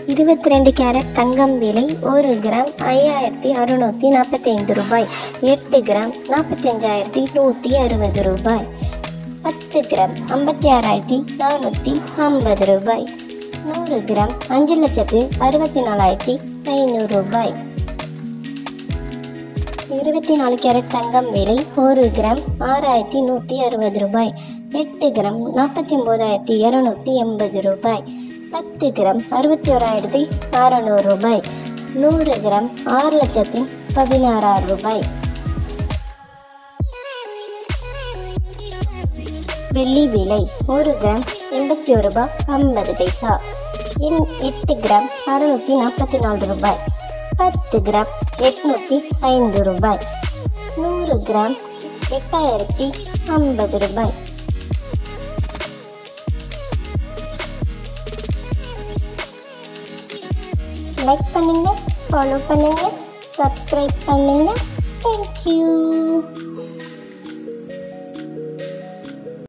இருபத்தி ரெண்டு கேரட் தங்கம் விலை ஒரு கிராம் ஐயாயிரத்தி அறுநூற்றி நாற்பத்தைந்து ரூபாய் எட்டு கிராம் நாற்பத்தஞ்சாயிரத்தி நூற்றி அறுபது ரூபாய் பத்து கிராம் ஐம்பத்தி ஆறாயிரத்தி நானூற்றி ஐம்பது ரூபாய் நூறு கிராம் அஞ்சு லட்சத்து அறுபத்தி நாலாயிரத்தி ஐநூறு ரூபாய் இருபத்தி நாலு கேரட் தங்கம் விலை ஒரு கிராம் ஆறாயிரத்தி நூற்றி அறுபது ரூபாய் எட்டு கிராம் நாற்பத்தி ஒம்போதாயிரத்தி இரநூத்தி எண்பது ரூபாய் பத்து கிராம் அறுபத்தி ஓராயிரத்தி அறநூறு ரூபாய் நூறு கிராம் ஆறு லட்சத்தி பதினாறாயிரம் ரூபாய் வெள்ளி விலை ஒரு கிராம் எண்பத்தி ஒரு ரூபாய் ஐம்பது பைசா எண் எட்டு கிராம் அறுநூற்றி நாற்பத்தி நாலு ரூபாய் பத்து கிராம் எட்நூற்றி ஐந்து ரூபாய் நூறு கிராம் எட்டாயிரத்தி ஐம்பது ரூபாய் லைக் பண்ணுங்க ஃபாலோ பண்ணுங்க சப்ஸ்கிரைப் பண்ணுங்க தேங்க்யூ